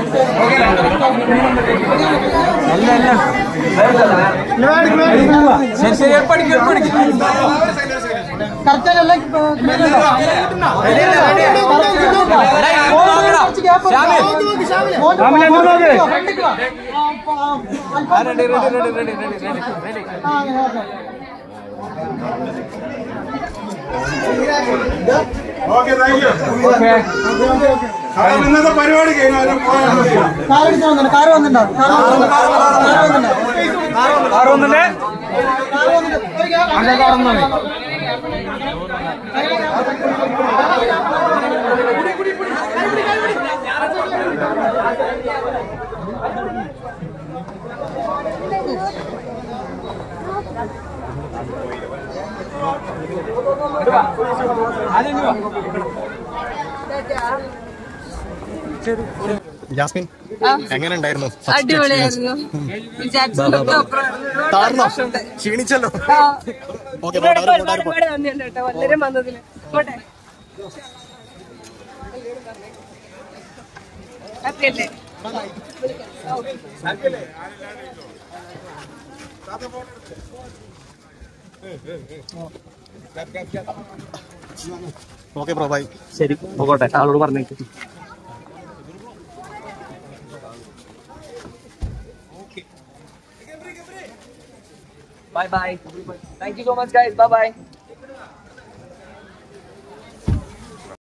ശരി ശരി പഠിക്കും പഠിക്കും ഓക്കെ താങ്ക് യു ഇന്നത്തെ പരിപാടി കഴിഞ്ഞാലും പോയാൽ മതി കാറ് വന്നിട്ടുണ്ടോ കാറ് വന്നിട്ടുണ്ടോ ജാസ്മിൻ എങ്ങനെ ഉണ്ടായിരുന്നു അടിപൊളിയായിരുന്നു വിചാരിച്ചതിനൊക്കെ അപ്പുറം താർന്നോ ക്ഷീണിച്ചല്ലോ ആ. ഓക്കെ ഒരുപാട് ഒരുപാട് ഒരുപാട് നന്ദിയുണ്ട് കേട്ടോ എല്ലാവരും വന്നതിന് പോട്ടെ ഹാപ്പി അല്ലേ ഓക്കെ ബ്രോ ബൈ ശരി പോകട്ടെ ആളോട് പറഞ്ഞേക്ക് Bye bye. Thank you so much, guys. Bye bye.